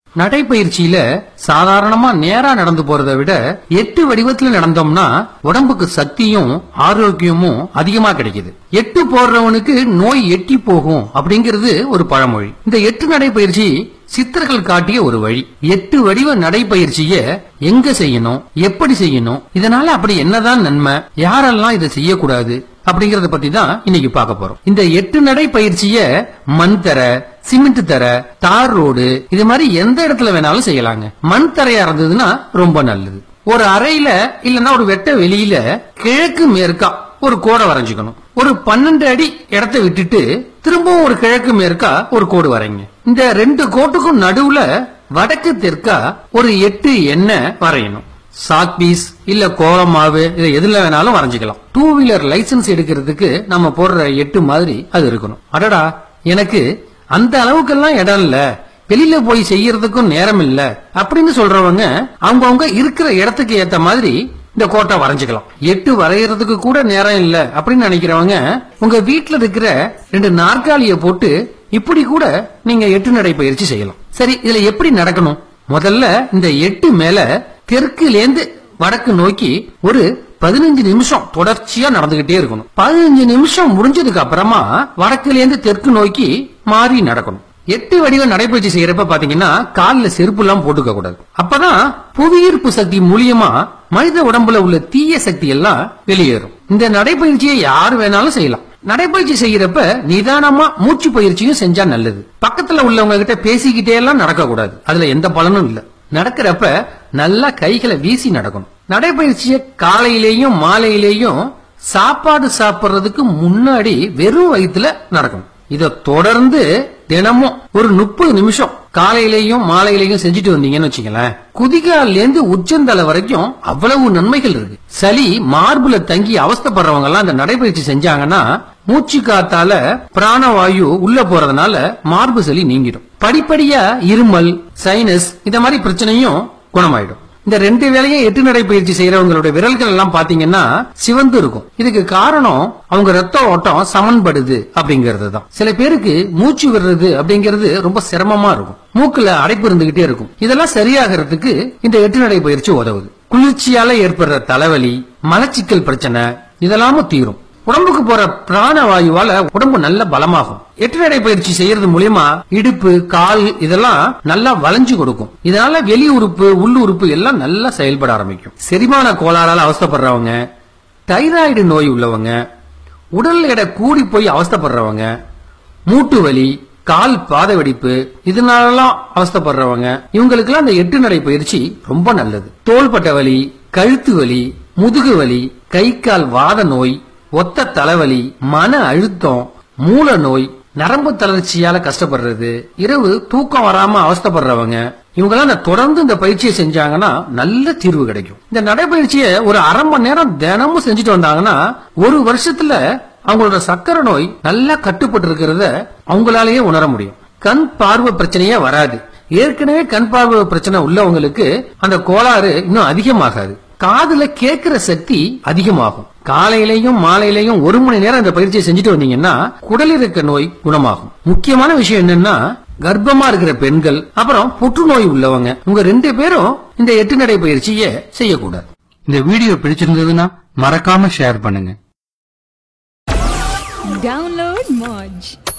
நடைப்பயிற்சியில சாதாரணமா நேரா நடந்து போறதை விட எட்டு வடிவத்துல நடந்தோம்னா உடம்புக்கு சக்தியும் ஆரோக்கியமும் அதிகமா கிடைக்குது எட்டு போடுறவனுக்கு நோய் எட்டி போகும் அப்படிங்கிறது ஒரு பழமொழி இந்த எட்டு நடைப்பயிற்சி சித்தர்கள் காட்டிய ஒரு வழி எட்டு வடிவ நடைப்பயிற்சிய எங்க செய்யணும் எப்படி செய்யணும் இதனால அப்படி என்னதான் நன்மை யாரெல்லாம் இதை செய்யக்கூடாது அப்படிங்கறத பத்தி தான் இன்னைக்கு பார்க்க போறோம் இந்த எட்டு நடை பயிற்சிய மண் தர சிமெண்ட் தர தார் ரோடு இது மாதிரி எந்த இடத்துல வேணாலும் செய்யலாங்க மண் தரையா இருந்ததுன்னா ரொம்ப நல்லது ஒரு அறையில இல்லன்னா ஒரு வெட்ட வெளியில கிழக்கு மேற்கா ஒரு கோடை வரைஞ்சுக்கணும் ஒரு பன்னெண்டு அடி இடத்த விட்டுட்டு திரும்பவும் ஒரு கிழக்கு மேற்கா ஒரு கோடு வரைங்க இந்த ரெண்டு கோட்டுக்கும் நடுவுல வடக்கு தெற்கா ஒரு எட்டு எண்ணெய் வரையணும் சாக் பீஸ் இல்ல கோலம் மாவு இதை எதுல வேணாலும் வரைஞ்சுக்கலாம் டூ வீலர் லைசென்ஸ் எடுக்கிறதுக்கு நம்ம போடுற எட்டு மாதிரி அது இருக்கணும் அடடா எனக்கு அந்த அளவுக்கெல்லாம் இடம் இல்ல வெளியில போய் செய்யறதுக்கும் நேரம் இல்ல அப்படின்னு சொல்றவங்க அவங்கவங்க இருக்கிற இடத்துக்கு ஏத்த மாதிரி இந்த கோட்டை வரைஞ்சுக்கலாம் எட்டு வரையறதுக்கு கூட நேரம் இல்ல அப்படின்னு நினைக்கிறவங்க உங்க வீட்டுல இருக்கிற ரெண்டு நாற்காலிய போட்டு இப்படி கூட நீங்க எட்டு நடை பயிற்சி செய்யலாம் சரி இதுல எப்படி நடக்கணும் முதல்ல இந்த எட்டு மேல தெற்குலேந்து வடக்கு நோக்கி ஒரு பதினஞ்சு நிமிஷம் தொடர்ச்சியா நடந்துகிட்டே இருக்கணும் பதினஞ்சு நிமிஷம் முடிஞ்சதுக்கு அப்புறமா வடக்குல இருந்து தெற்கு நோக்கி மாறி நடக்கணும் எட்டு வடிவ நடைபயிற்சி செய்யறப்ப பாத்தீங்கன்னா கால்ல செருப்பு எல்லாம் போட்டுக்க கூடாது அப்பதான் புவியீர்ப்பு சக்தி மூலியமா மனித உடம்புல உள்ள தீய சக்தி எல்லாம் வெளியேறும் இந்த நடைபயிற்சியை யார் வேணாலும் செய்யலாம் நடைபயிற்சி செய்யறப்ப நிதானமா மூச்சு பயிற்சியும் செஞ்சா நல்லது பக்கத்துல உள்ளவங்க கிட்ட பேசிக்கிட்டே எல்லாம் நடக்க கூடாது அதுல எந்த பலனும் இல்ல நடக்கிறப்ப நல்லா கைகளை வீசி நடக்கணும் நடைபயிற்சிய காலையிலேயும் மாலையிலேயும் சாப்பாடு சாப்பிடுறதுக்கு முன்னாடி வெறும் வயிற்றுல நடக்கணும் இத தொடர்ந்து தினமும் ஒரு முப்பது நிமிஷம் காலையிலேயும் மாலையிலேயும் செஞ்சுட்டு வந்தீங்கன்னு வச்சுங்களேன் குதிகால்ல இருந்து உச்சந்தலை வரைக்கும் அவ்வளவு நன்மைகள் இருக்கு சளி மார்புல தங்கி அவஸ்தைப்படுறவங்க எல்லாம் இந்த நடைபயிற்சி செஞ்சாங்கன்னா மூச்சு காத்தால பிராணவாயு உள்ள போறதுனால மார்பு சளி நீங்கிடும் படிப்படியா இருமல் சைனஸ் இந்த மாதிரி பிரச்சனையும் குணமாயிடும் இந்த ரெண்டு வேலையும் எட்டு நடை பயிற்சி செய்யறவங்களுடைய விரல்கள் எல்லாம் பாத்தீங்கன்னா சிவந்து இருக்கும் இதுக்கு காரணம் அவங்க ரத்த ஓட்டம் சமன்படுது அப்படிங்கிறது தான் சில பேருக்கு மூச்சு விடுறது அப்படிங்கிறது ரொம்ப சிரமமா இருக்கும் மூக்குல அடைப்பு இருந்துகிட்டே இருக்கும் இதெல்லாம் சரியாகிறதுக்கு இந்த எட்டு நடை பயிற்சி உதவுது குளிர்ச்சியால ஏற்படுற தலைவலி மலச்சிக்கல் பிரச்சனை இதெல்லாமும் தீரும் உடம்புக்கு போற பிராணவாயுவால உடம்பு நல்ல பலமாகும் எட்டு நடை பயிற்சி செய்யறது மூலியமா இடுப்பு கால் இதெல்லாம் நல்லா வளைஞ்சு கொடுக்கும் இதனால வெளி உறுப்பு உள் உறுப்பு எல்லாம் நல்லா செயல்பட ஆரம்பிக்கும் செரிமான கோளாறால அவஸ்தைப்படுறவங்க தைராய்டு நோய் உள்ளவங்க உடல் எடை கூடி போய் அவஸ்தைப்படுறவங்க மூட்டு வலி கால் பாத வெடிப்பு இதனாலலாம் அவஸ்தைப்படுறவங்க இவங்களுக்கெல்லாம் இந்த எட்டு நடை பயிற்சி ரொம்ப நல்லது தோள்பட்ட வலி கழுத்து வலி முதுகு வலி கை கால் வாத நோய் ஒத்த தலைவலி மன அழுத்தம் மூல நோய் நரம்பு தளர்ச்சியால கஷ்டப்படுறது இரவு தூக்கம் வராம அவஸ்தைப்படுறவங்க இவங்கெல்லாம் இந்த தொடர்ந்து இந்த பயிற்சியை செஞ்சாங்கன்னா நல்ல தீர்வு கிடைக்கும் இந்த நடைபயிற்சியை ஒரு அரை மணி நேரம் தினமும் செஞ்சுட்டு வந்தாங்கன்னா ஒரு வருஷத்துல அவங்களோட சக்கரை நோய் நல்லா கட்டுப்பட்டு இருக்கிறத அவங்களாலேயே உணர முடியும் கண் பார்வை பிரச்சனையே வராது ஏற்கனவே கண் பார்வை பிரச்சனை உள்ளவங்களுக்கு அந்த கோளாறு இன்னும் அதிகமாகாது காதுல கேட்கிற சக்தி அதிகமாகும் காலையிலையும் மாலையிலையும் ஒரு மணி நேரம் இந்த பயிற்சியை செஞ்சுட்டு வந்தீங்கன்னா குடலிறக்க நோய் குணமாகும் முக்கியமான விஷயம் என்னன்னா கர்ப்பமா இருக்கிற பெண்கள் அப்புறம் புற்றுநோய் உள்ளவங்க உங்க ரெண்டு பேரும் இந்த எட்டு நடை பயிற்சியை செய்யக்கூடாது இந்த வீடியோ பிடிச்சிருந்ததுன்னா மறக்காம ஷேர் பண்ணுங்க Download Moj.